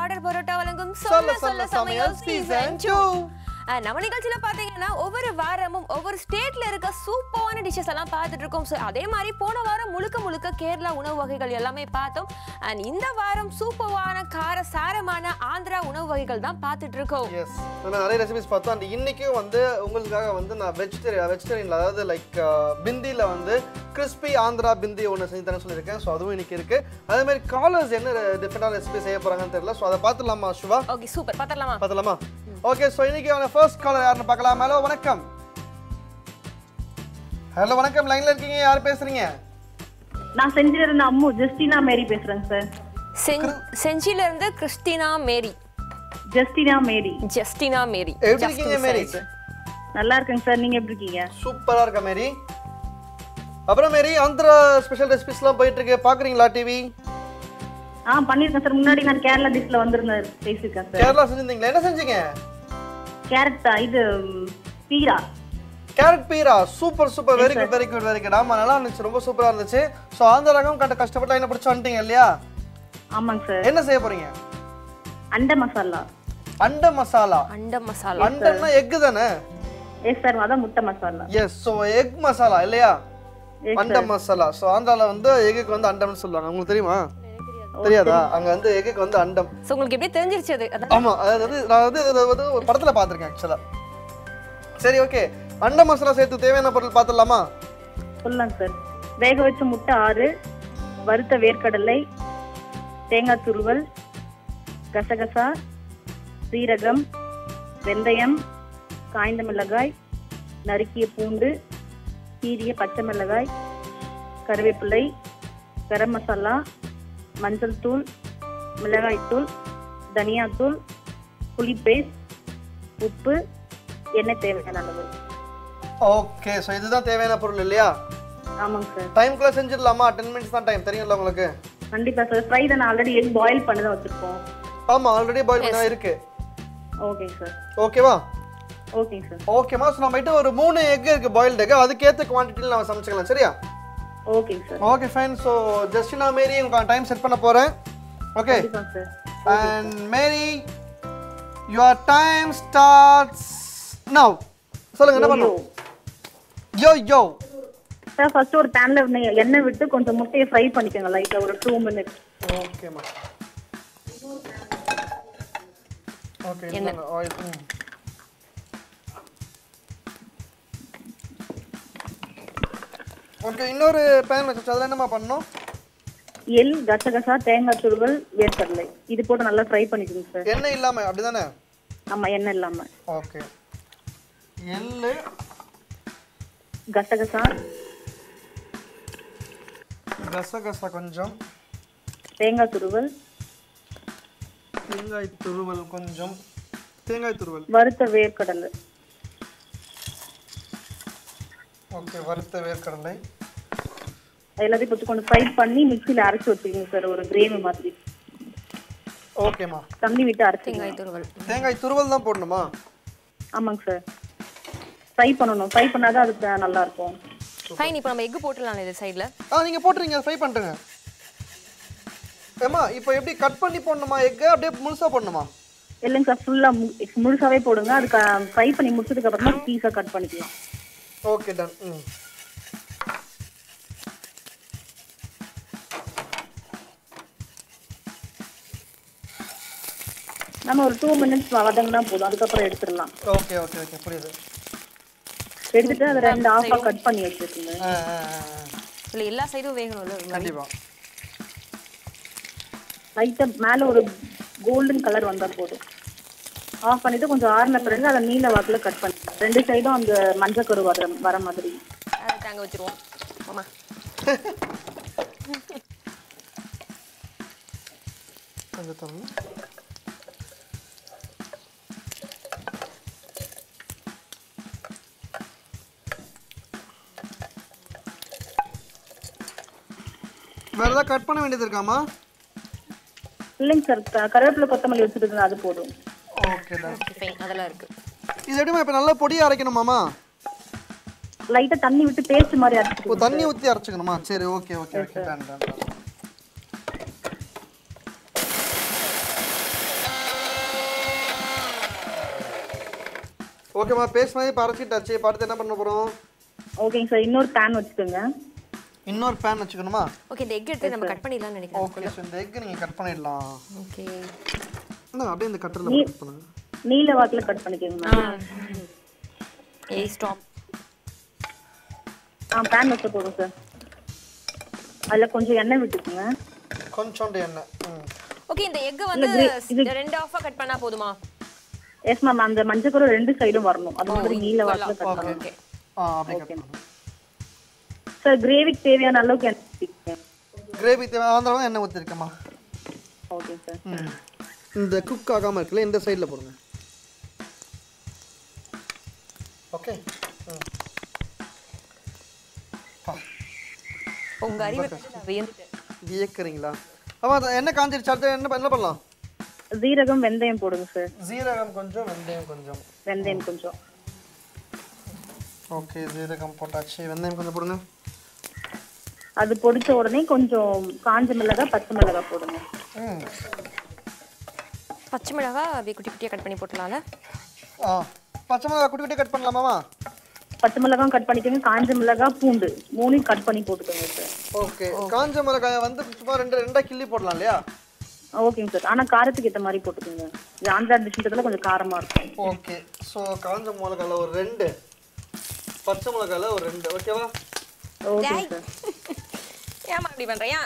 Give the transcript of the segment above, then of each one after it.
Order parotta வழங்கும் சொல்ல சொல்ல சமையல் சீசன் டூ அஹ் நம்ம நிகழ்ச்சியில பாத்தீங்கன்னா ஒவ்வொரு வாரமும் ஒவ்வொரு ஸ்டேட்ல இருக்க சூப்பரான டிஷ்ஷஸ் எல்லாம் பார்த்துட்டு இருக்கோம் ஸோ அதே மாதிரி போன வாரம் முழுக்க முழுக்க கேரளா உணவு வகைகள் எல்லாமே பார்த்தோம் அண்ட் இந்த வாரம் சூப்பரான கார சாரமான ஆந்திரா உணவு வகைகள் தான் பார்த்துட்டு இருக்கோம் எஸ் நம்ம நிறைய ரெசிபிஸ் பார்த்தோம் அண்ட் இன்னைக்கும் வந்து உங்களுக்காக வந்து நான் வெஜிடேரியன் வெஜிடேரியனில் அதாவது லைக் பிந்தியில் வந்து கிறிஸ்பி ஆந்திரா பிந்தி ஒன்று செஞ்சு தரேன் சொல்லியிருக்கேன் ஸோ அதுவும் இன்னைக்கு இருக்கு அதே மாதிரி காலர்ஸ் என்ன டிஃப்ரெண்டான ரெசிபி செய்ய போறாங்கன்னு தெரியல ஸோ அதை பார்த்துலாமா சிவா ஓகே சூப்பர் பார்த்துடலாமா பார்த்துலாமா ஓகே ஸோ இன்னைக்கு ஃபர்ஸ்ட் காலர் யாருன்னு பார்க்கலாம் ஹலோ வணக்கம் ஹலோ வணக்கம் லைன்ல இருக்கீங்க யார் பேசுறீங்க நான் செஞ்சில இருந்த அம்மு ஜஸ்டினா மேரி பேசுறேன் சார் செஞ்- செஞ்சில இருந்து Christina Mary Justina Mary Justina Mary எப்படி Just இருக்கீங்க to மேரி say. நல்லா இருக்கேங்க சார் நீங்க எப்படி இருக்கீங்க சூப்பரா இருக்க மேரி அப்புறம் மேரி ஆந்திரா ஸ்பெஷல் ரெசிபிஸ்லாம் போயிட்டு இருக்கு பாக்குறீங்களா டிவி ஆ பண்ணிருக்கேன் சார் முன்னாடி நான் கேரளா டிஷ்ல வந்திருந்தேன் பேசியிருக்கேன் சார் கேரளா செஞ்சிருந்தீங்களா என்ன செஞ்சீங்க கேரட் தான் இது ம், பீரா கேரட் பீரா super super very good very good very good ஆமா நல்லா இருந்துச்சு ரொம்ப சூப்பரா இருந்துச்சு ஸோ ஆந்திர ரகம் கட்ட கஷ்டப்பட்டு என்ன பிடிச்சி வந்துட்டீங்க இல்லையா ஆமாங்க சார் என்ன செய்ய போறீங்க அண்டை மசாலா அண்ட மசாலா அண்ட மசாலா அண்டம்னா எக் தானே எஸ் சார் அதான் முட்டை masala yes so egg masala இல்லையா Yes, அண்ட மசாலா ஸோ ஆந்திரால வந்து எக்குக்கு வந்து அண்டம்னு சொல்லுவாங்க உங்களுக்கு தெரியுமா தெரியாதா அங்க வந்து எக்குக்கு வந்து அண்டம் ஸோ உங்களுக்கு எப்படி தெரிஞ்சிருச்சு அது அதான் ஆமா அதாவது வந்து நான் வந்து இதை வந்து ஒரு படத்துல பார்த்திருக்கேன் ஆக்சுவலா சரி ஓகே அண்ட மசாலா சேர்த்து தேவையான பொருள் பார்த்துடலாமா சொல்லலாம் சார் வேக வச்ச முட்டை ஆறு வறுத்த வேர்க்கடலை தேங்காய் துருவல் கசகசா சீரகம் வெந்தயம் காய்ந்த மிளகாய் நறுக்கிய பூண்டு கீரிய பச்சை மிளகாய் கருவேப்பிலை கரம் மசாலா மஞ்சள் தூள் மிளகாய் தூள் தனியாத்தூள் புளி பேஸ்ட் உப்பு எண்ணெய் தேவையான அளவு ஓகே ஸோ இதுதான் தேவையான பொருள் இல்லையா ஆமாங்க சார் டைம்குள்ள செஞ்சிடலாமா டென் மினிட்ஸ் தான் டைம் தெரியும்ல உங்களுக்கு கண்டிப்பா சார் ஃப்ரை தான் ஆல்ரெடி எக் பாயில் பண்ணி தான் வச்சிருக்கோம் ஆமா ஆல்ரெடி பாயில் பண்ணா இருக்கு ஓகேங்க சார் ஓகேவா ஓகேங்க சார் ஓகேமா ஸோ நம்ம கிட்ட ஒரு மூணு எக் இருக்கு பாயில்டு எக் அதுக்கேற்ற குவான்டிட்டியில் நம்ம சமைச்சிக்கலாம் சரியா ஓகேங்க sir okay fine so Justina Mary உங்களுக்கு டைம் செட் பண்ண போறேன் ஓகே கண்டிப்பா sir and Mary your time starts now சொல்லுங்க என்ன பண்ணும் யோ யோ சார் ஃபர்ஸ்ட் ஒரு பேன்ல எண்ணெய் விட்டு கொஞ்சம் முட்டையை ஃப்ரை பண்ணிக்கோங்க லைட்டா ஒரு டூ மினிட்ஸ் ஓகேம்மா ஓகே ஆயில் ஓகே இன்னொரு பேன் வச்சு அதில் என்னம்மா பண்ணணும் எள் கசகசா தேங்காய் துருவல் வேர்க்கடலை இது போட்டு நல்லா ஃப்ரை பண்ணிக்கோங்க சார் எண்ணெய் இல்லாமல் அப்படிதானே ஆமா எண்ணெய் இல்லாம ஓகே எள்ளு கசகசா கசகசா கொஞ்சம் தேங்காய் துருவல் தேங்காய் துருவல் கொஞ்சம் தேங்காய் துருவல் வறுத்த வேர்க்கடலை ஓகே வறுத்த வேர்க்கடலை எல்லாத்தையும் போட்டு கொஞ்சம் ஃப்ரை பண்ணி மிக்ஸியில் அரைச்சி வச்சுக்கோங்க சார் ஒரு கிரேவி மாதிரி ஓகேம்மா தண்ணி விட்டு அரைச்சிங்க தேங்காய் துருவல் தேங்காய் துருவல் தான் போடணுமா ஆமாங்க சார் ஃப்ரை பண்ணணும் ஃப்ரை பண்ணாதான் அது நல்லா இருக்கும் ஃபைன் இப்போ நம்ம எக் போட்டுடலாம் இது சைடில் ஆ நீங்கள் போட்டுருங்க ஃப்ரை பண்ணிட்டுங்க ஏம்மா இப்போ எப்படி கட் பண்ணி போடணுமா எக்கு அப்படியே முழுசாக போடணுமா இல்லைங்க சார் ஃபுல்லாக முழுசாவே போடுங்க அதுக்கு ஃப்ரை பண்ணி முடிச்சதுக்கு அப்புறமா பீஸாக கட் பண்ணிக்கலாம் ஓகே டன் ம் நம்ம ஒரு டூ மினிட்ஸ் வதங்கினா போதும் அதுக்கப்புறம் எடுத்துடலாம் ஓகே ஓகே ஓகே புரியுது எடுத்துட்டு அதை ரெண்டு ஆஃபாக கட் பண்ணி வச்சுருக்குங்க ஆ ஆ ஆ, ஆ. இல்லை எல்லா சைடும் வேகணும்ல ஒரு மாதிரி. கண்டிப்பா லைட்டாக மேலே ஒரு கோல்டன் கலர் வந்தால் போதும் ஆஃப் பண்ணிட்டு கொஞ்சம் ஆறின பிறகு அதை நீல வாக்கில் கட் பண்ணி ரெண்டு சைடும் அந்த மஞ்சள் கரு வர வர மாதிரி அதை தாங்க வச்சிருவோம் ஆமா கொஞ்சம் தரணும் வேற ஏதாவது கட் பண்ண வேண்டியது இருக்காமா இல்லைங்க சார் க- கருவேப்பிலை கொத்தமல்லி வச்சுருக்குங்க அது போதும் ஓகே டன் ஃபைன் அதெல்லாம் இருக்கு இது எப்படிமா இப்போ நல்லா பொடியா அரைக்கணுமாமா லைட்டாக தண்ணி விட்டு பேஸ்ட் மாதிரி ஓ அரைச்சிக்கணும் தண்ணி ஊற்றி அரைச்சிக்கணுமா சரி okay okay okay done done ஓகேம்மா பேஸ்ட் மாதிரி இப்போ அரைச்சிட்டாச்சு இப்போ அடுத்து என்ன பண்ண போகிறோம் ஓகேங்க சார் இன்னொரு பேன் வச்சுக்கோங்க இன்னொரு பேன் வச்சுக்கணுமா ஓகே இந்த எக் எடுத்து நம்ம கட் பண்ணிடலாம்னு நினைக்கிறேன் ஓகே ஸோ இந்த எக் நீங்கள் கட் பண்ணிடலாம் ஓகே என்ன அப்படியே இந்த கட்டரில் கட் பண்ணுங்க நீல வாக்குல கட் பண்ணிக்கோங்க மேம் ஏய் ஸ்டாப் ஆ பேன் வச்ச போதும் சார் அதுல கொஞ்சம் எண்ணெய் விட்டுக்குங்க கொஞ்சோண்டு எண்ணெய் ம் ஓகே இந்த எக் வந்து ரெண்டு ஆஃபா கட் பண்ணா போதுமா எஸ் மேம் அந்த மஞ்சக்கரு ரெண்டு சைடும் வரணும் அது மாதிரி நீல வாக்குல கட் பண்ணணும் ஓகே ஆ அப்படியே கட் பண்ணுங்க சார் கிரேவிக்கு தேவையான அளவுக்கு எண்ணெய் ஊத்திக்கங்க கிரேவி தேவை ஆந்திராவும் எண்ணெய் ஊற்றிருக்கேம்மா ஓகே சார் ம் இந்த குக் ஆகாமல் இருக்குல்ல இந்த சைடில் போடுங்க ஓகே ம் பா உங்க அறிவு வியந்துட்டேன் வியக்கிறீங்களா ஆமாம் எண்ணெய் காஞ்சிருச்சு அடுத்து என்ன என்ன பண்ணலாம் ஜீரகம் வெந்தயம் போடுங்க சார் ஜீரகம் கொஞ்சம் வெந்தயம் கொஞ்சம் வெந்தயம் கொஞ்சம் ஓகே ஜீரகம் போட்டாச்சு வெந்தயம் கொஞ்சம் போடுங்க அது பொடிச்ச உடனே கொஞ்சம் காஞ்ச மிளகாய் பச்சை மிளகாய் போடுங்க ம் பச்சை மிளகாய் அப்படியே குட்டி குட்டியா கட் பண்ணி போட்டலாம்ல ஆ பச்சை மிளகா குட்டி குட்டி கட் பண்ணலாமாமா பச்சை மிளகாய் கட் பண்ணிக்கோங்க காஞ்ச மிளகாய் பூண்டு மூணையும் கட் பண்ணி போட்டுக்கோங்க சார் ஓகே காஞ்ச மிளகாயை வந்து சும்மா ரெண்டு ரெண்டா கிள்ளி போடலாம் இல்லையா ஓகேங்க சார் ஆனா காரத்துக்கு ஏற்ற மாதிரி போட்டுக்கோங்க இது ஆந்திரா டிஷ்ன்றதுல கொஞ்சம் காரமா இருக்கும் ஓகே ஸோ காஞ்ச மிளகால ஒரு ரெண்டு பச்சை மிளகால ஒரு ரெண்டு ஓகேவா ஓகேங்க சார் ஏமா அப்படி பண்றியா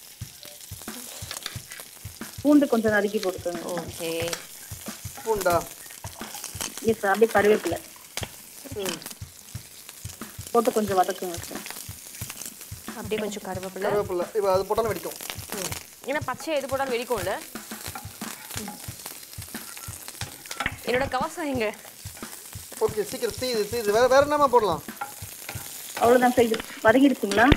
பூண்டு கொஞ்சம் நறுக்கி போட்டுக்கோங்க ஓகே பூண்டா எஸ் சார் அப்படியே கருவேப்பிலை ம் போட்டு கொஞ்சம் வதக்குங்க சார் அப்படியே கொஞ்சம் கருவேப்பிலை கருவேப்பில்லை இப்போ அது போட்டாலும் வெடிக்கும் ம் ஏன்னா பச்சை எது போட்டாலும் வெடிக்கும்ல என்னோட கவசம் எங்க ஓகே சீக்கிரம் தீது தீது வேற வேற என்னமா போடலாம் அவ்வளவுதான் சார் இது வதங்கிடுச்சுங்களா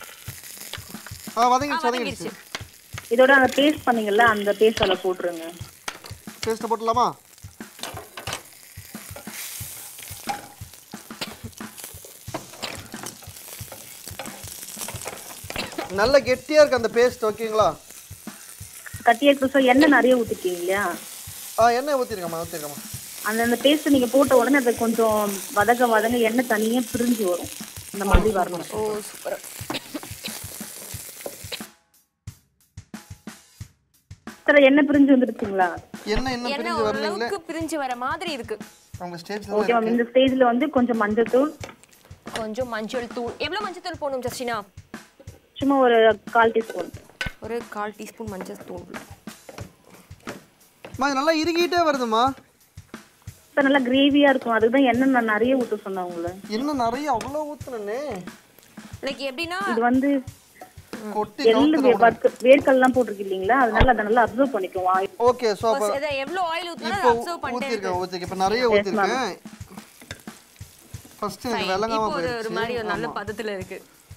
ஆ வதங்கிடுச்சு வதங்கிடுச்சு வதங்கிடுச்சு. இதோட அந்த பேஸ்ட் பண்ணீங்கல்ல அந்த பேஸ்ட் அதில் போட்டுருங்க பேஸ்ட்டை போட்டுடலாமா நல்ல கெட்டியா இருக்கு அந்த பேஸ்ட் ஓகேங்களா கட்டி எடுத்து சார் எண்ணெய் நிறைய ஊற்றிட்டீங்க இல்லையா ஆ எண்ணெய் ஊற்றிருக்கம்மா ஊற்றிருக்கம்மா அந்த அந்த பேஸ்ட் நீங்க போட்ட உடனே அதை கொஞ்சம் வதக்க வதங்க எண்ணெய் தனியா பிரிஞ்சு வரும் இந்த மாதிரி வரணும் ஓ சூப்பர் சார் எண்ணெய் பிரிஞ்சு வந்துருச்சுங்களா எண்ணெய் இன்னும் என்ன பிரிஞ்சு வரலீங்களே ஓரளவுக்கு பிரிஞ்சு வர மாதிரி இருக்கு அவங்க ஸ்டேஜில் ஓகே மேம் இந்த ஸ்டேஜ்ல வந்து கொஞ்சம் மஞ்சத்தூள் கொஞ்சம் மஞ்சள் தூள் எவ்வளவு மஞ்சள் தூள் போடணும் ஜஸ்டினா சும்மா ஒரு கால் டீஸ்பூன் ஒரு கால் டீஸ்பூன் மஞ்சள் தூள் அம்மா இது நல்லா இறுகிட்டே வருதுமா சார் நல்லா கிரேவியா இருக்கும் அதுக்கு தான் எண்ணெய் நான் நிறைய ஊற்ற சொன்னேன் உங்களை என்ன நிறைய அவ்வளோ ஊற்றுனே லைக் எப்படின்னா இது வந்து கொட்டி எள்ளு வே- வறுக்க வேர்க்கல்லாம் போட்டிருக்கு இல்லைங்களா அதனால அதை நல்லா அப்சர்வ் பண்ணிக்கும் ஆயில் ஓகே ஸோ அப்போ இதை எவ்வளவு ஆயில் ஊத்தினா இப்போ அப்சர்வ் பண்ணிட்டே ஊற்றிருக்கேன் ஊற்றிருக்கேன் இப்போ நிறைய ஊற்றிருக்கேன் ஃபர்ஸ்ட் எனக்கு இப்போ விளங்காம ஒரு ஒரு போயிடுச்சு மாதிரி ஒரு நல்ல பதத்துல இருக்கு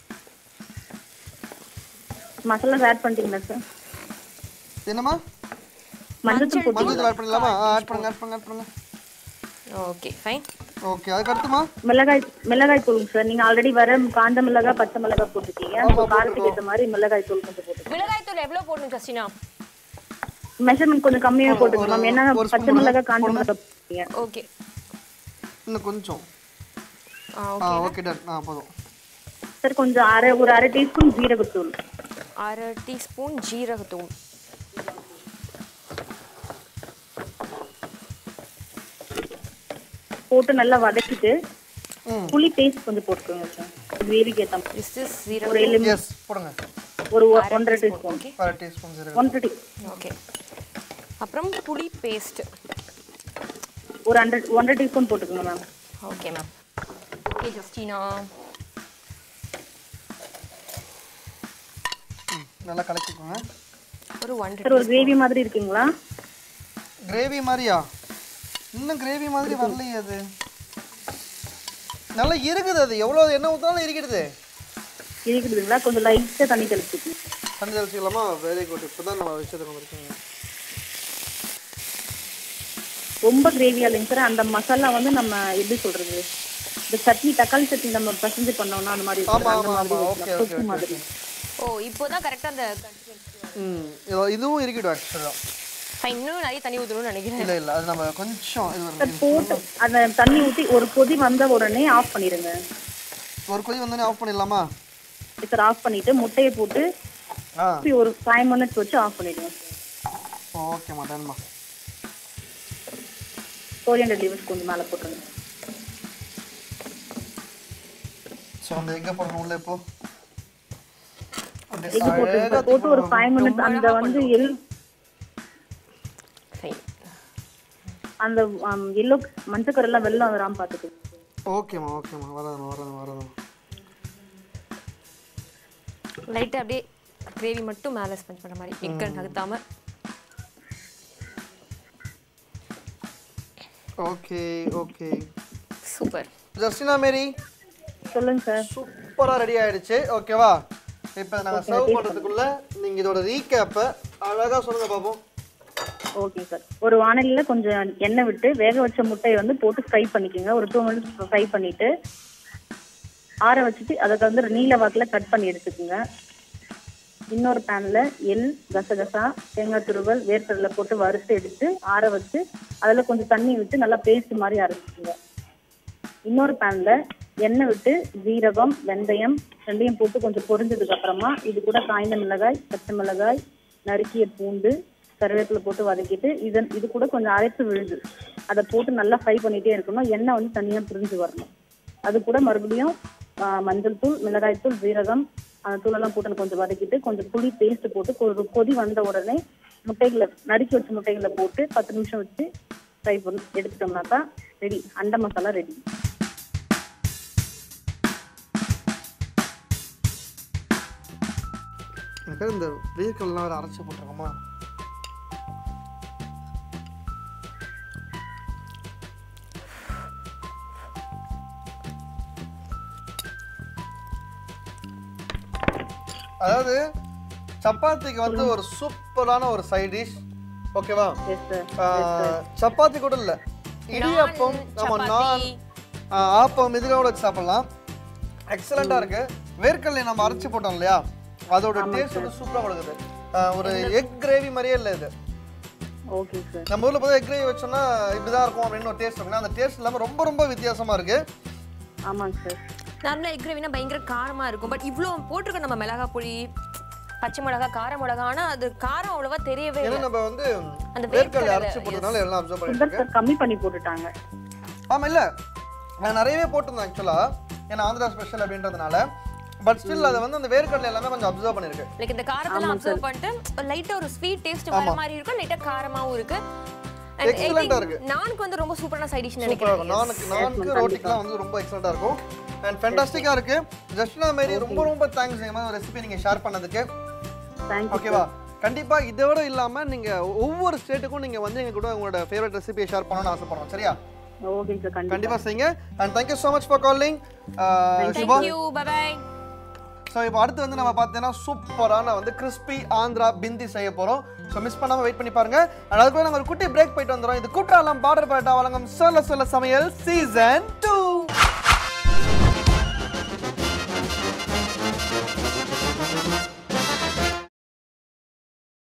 மசாலா ஆட் பண்ணிட்டீங்களா சார் என்னம்மா மஞ்சத்தூள் போட்டு மஞ்சள் தூள் ஆட் பண்ணலாமா ஆட் பண்ணுங்க ஆட் பண்ணுங்க ஆட் பண்ணுங்க ஓகே ஃபைன் ஓகே அதுக்கு அடுத்துமா மிளகாய் மிளகாய் தூளுங்க சார் நீங்க ஆல்ரெடி வர காந்த மிளகாய் பச்சை மிளகாய் போட்டுருக்கீங்க உங்க காரத்துக்கு ஏற்ற மாதிரி மிளகாய் தூள் கொஞ்சம் போட்டு மிளகாய் தூள் எவ்வளவு போடணும் ஜஸ்டினா மெஷர்மெண்ட் கொஞ்சம் கம்மியாக போட்டுக்கோங்க மேம் ஏன்னா பச்சை மிளகாய் காஞ்ச மிளகாய் போட்டுருக்கீங்க ஓகே இன்னும் கொஞ்சம் ஆ ஆ ஓகே டன் ஆ போதும் சார் கொஞ்சம் அரை ஒரு அரை டீஸ்பூன் ஜீரகத்தூள் அரை டீஸ்பூன் ஜீரகத்தூள் போட்டு நல்லா வதக்கிட்டு ம் புளி பேஸ்ட் கொஞ்சம் போட்டுக்கோங்க சார் கிரேவிக்கு ஏற்ற மாதிரி திஸ் இஸ் ஜீரக ஒரு எலும்பு எஸ் போடுங்க ஒரு ஒ- ஒன்றரை டீஸ்பூன் ஓகே அரை டீஸ்பூன் சீரகம் ஒன்றரை டீ ஓகே அப்புறம் புளி பேஸ்ட் ஒரு ஹண்ட்ரட் ஒன்றரை டீஸ்பூன் போட்டுக்கோங்க ma'am okay ma'am okay Justina ம், நல்லா கலக்கிக்கோங்க ஒரு ஒன் சார் ஒரு கிரேவி மாதிரி இருக்குங்களா கிரேவி மாதிரியா இன்னும் கிரேவி மாதிரி வரலையே அது நல்லா இருக்குது அது எவ்வளோ எண்ணெய் ஊற்றினாலும் இருக்கிறது இருக்குதுங்களா கொஞ்சம் லைட்டாக தண்ணி தெளிச்சுக்கணும் தண்ணி தெளிச்சிக்கலாமா வெரி குட் இப்போ தான் நம்ம விஷயத்தை வந்திருக்கோங்க ரொம்ப கிரேவியா இல்லைங்க சார் அந்த மசாலா வந்து நம்ம எப்படி சொல்றது இந்த சட்னி தக்காளி சட்னி நம்ம பசஞ்சு பண்ணோம்னா அந்த மாதிரி ஆமா இருக்கும். அந்த ஆமா மாதிரி ஆமா ஓகே வைக்கலாம். ஓகே தொக்கு ஓகே மாதிரி ஓ இப்போதான் கரெக்டா அந்த consistency வருது. ம் இது- இதுவும் இருக்கட்டும் ஆக்சுவலாக Fine, இன்னும் நிறைய தண்ணி ஊற்றணும்னு நினைக்கிறேன் இல்ல இல்ல அது நம்ம கொஞ்சம் இது சார் வருங்க. போட்டு அந்த தண்ணி ஊற்றி ஒரு கொதி வந்த உடனே ஆஃப் பண்ணிடுங்க ஒரு கொதி வந்தோடனே ஆஃப் பண்ணிடலாமா சார் ஆஃப் பண்ணிட்டு முட்டையை போட்டு ஆ திருப்பி ஒரு ஃபைவ் மினிட்ஸ் வச்சு ஆஃப் பண்ணிடுங்க ஓகேம்மா டன்மா கோரியண்டர் லீவ்ஸ் கொஞ்சம் மேலே போட்டுருங்க ஸோ அந்த எங்கே போடணும் உள்ள இப்போ அப்படியே எக் போட்டு அழகா போட்டு ஒரு ஃபைவ் மினிட்ஸ் அந்த வந்து எல் Fine. அந்த எல்லோ மஞ்சக்கரெல்லாம் வெள்ளம் வராமல் பார்த்துக்கு ஓகேம்மா ஓகேம்மா வரதும்மா வரதும் வரதும் லைட்டாக அப்படியே கிரேவி மட்டும் மேலே ஸ்பெண்ட் பண்ண மாதிரி எக்கை நகர்த்தாம okay okay super Justina Mary சொல்லுங்க சார் சூப்பராக ரெடி ஆயிடுச்சு ஓகேவா இப்போ நாங்கள் சர்வ் பண்ணுறதுக்குள்ள நீங்கள் இதோட ரீகேப்பை அழகாக சொல்லுங்க பார்ப்போம் ஓகே சார் ஒரு வானலியில் கொஞ்சம் எண்ணெய் விட்டு வேக வச்ச முட்டையை வந்து போட்டு ஃப்ரை பண்ணிக்கோங்க ஒரு டூ மினிட்ஸ் ஃப்ரை பண்ணிட்டு ஆற வச்சுட்டு அதுக்கு வந்து நீல வாக்கில் கட் பண்ணி எடுத்துக்கோங்க இன்னொரு பேனில் எள் கசகசா தேங்காய் துருவல் வேர்க்கடலை போட்டு வறுத்து எடுத்து ஆற வச்சு அதில் கொஞ்சம் தண்ணி விட்டு நல்லா பேஸ்ட் மாதிரி அரைச்சிக்கோங்க இன்னொரு பேன்ல எண்ணெய் விட்டு ஜீரகம் வெந்தயம் ரெண்டையும் போட்டு கொஞ்சம் பொரிஞ்சதுக்கு அப்புறமா இது கூட காய்ந்த மிளகாய் பச்சை மிளகாய் நறுக்கிய பூண்டு கருவேப்பிலை போட்டு வதக்கிட்டு இதன் இது கூட கொஞ்சம் அரைப்பு விழுது அதை போட்டு நல்லா ஃப்ரை பண்ணிட்டே இருக்கணும் எண்ணெய் வந்து தனியாக பிரிஞ்சு வரணும் அது கூட மறுபடியும் ஆ, மஞ்சள் தூள் மிளகாய் தூள் ஜீரகம் அந்த தூளெல்லாம் போட்டு கொஞ்சம் வதக்கிட்டு கொஞ்சம் புளி பேஸ்ட் போட்டு ஒரு கொதி வந்த உடனே முட்டைகளை நறுக்கி வச்ச முட்டைகளை போட்டு பத்து நிமிஷம் வச்சு ஃப்ரை பண்ணி எடுத்துட்டோம்னாக்கா ரெடி அண்டை மசாலா ரெடி எனக்கு இந்த வேர்க்கல்லாம் வேறு அரைச்சி போட்டிருக்கோமா அதாவது சப்பாத்திக்கு வந்து ஒரு சூப்பரான ஒரு சைட் டிஷ் ஓகேவா எஸ் சார் ஆஹ், சப்பாத்தி கூட இல்ல இடியப்பம் நம்ம நான் ஆஹ், ஆப்பம் இதுக்காக கூட வச்சு சாப்பிடலாம் எக்ஸலண்டா இருக்கு வேர்க்கடலை நம்ம அரைச்சு போட்டோம் இல்லையா அதோட டேஸ்ட் வந்து சூப்பரா கொடுக்குது ஆஹ், ஒரு எக் கிரேவி மாதிரியே இல்லை இது ஓகே சார் நம்ம ஊர்ல பார்த்தா எக் கிரேவி வச்சோம்னா இப்படிதான் இருக்கும் அப்படின்னு ஒரு டேஸ்ட் இருக்குல்ல அந்த டேஸ்ட் இல்லாம ரொம்ப ரொம்ப வித்தியாசமா இருக்கு ஆமாங்க சார் நார்மலாக எக் கிரேவினா பயங்கர காரமா இருக்கும் பட் இவ்வளோ போட்டிருக்க நம்ம மிளகா பொடி பச்சை மிளகா கார மிளகா ஆனா அது காரம் அவ்வளவா தெரியவே ஏன்னா இல்லை நம்ம வந்து அந்த வேர்க்கடலை வேர்க்கடலை, அரைச்சு போட்டதுனால எல்லாம் அப்சர்வ் பண்ணிட்டு சுகர் சார் கம்மி பண்ணி போட்டுட்டாங்க ஆமா இல்ல நான் நிறையவே போட்டிருந்தேன் ஆக்சுவலா ஏன்னா ஆந்திரா ஸ்பெஷல் அப்படின்றதுனால பட் ஸ்டில் அதை வந்து அந்த வேர்க்கடலை எல்லாமே கொஞ்சம் அப்சர்வ் பண்ணிருக்கு லைக் இந்த காரத்தெல்லாம் அப்சர்வ் பண்ணிட்டு லைட்டா ஒரு ஸ்வீட் டேஸ்ட் வர மாதிரி இருக்கும் லைட்டா காரமாவும் இருக்கு And I Excellent-ஆ think இருக்கு. நானுக்கு வந்து ரொம்ப சூப்பரான சைட் டிஷ் சூப்பரா நினைக்கிறேன் இருக்கும் நானுக்கு நானுக்கு ரோட்டிக்கெல்லாம் வந்து ரொம்ப எக்ஸலண்டா இருக்கும் அண்ட் ஃபென்டாஸ்டிக்கா இருக்கு ஜஸ்டினா மேரி ரொம்ப ரொம்ப தேங்க்ஸ் இந்த மாதிரி ரெசிபி நீங்க ஷேர் பண்ணதுக்கு தேங்க்யூ ஓகேவா கண்டிப்பா இதோட இல்லாம நீங்க ஒவ்வொரு ஸ்டேட்டுக்கும் நீங்க வந்து எங்க கூட உங்களோட ஃபேவரட் ரெசிபியை ஷேர் பண்ணணும்னு ஆசைப்படுறோம் சரியா ஓகேங்க சார் கண்டிப்பா கண்டிப்பா செய்யுங்க and thank you so much for calling Siva thank you bye so இப்போ அடுத்து வந்து நம்ம பார்த்தீங்கன்னா சூப்பரான வந்து கிறிஸ்பி ஆந்திரா பிந்தி செய்ய போகிறோம் ஸோ மிஸ் பண்ணாமல் வெயிட் பண்ணி பாருங்க And அதுக்குள்ள நாங்கள் ஒரு குட்டி பிரேக் போயிட்டு வந்துடும் இது குற்றாலம் பார்டர் பேட்டா வழங்கும் சொல்ல சொல்ல சமையல் சீசன் டூ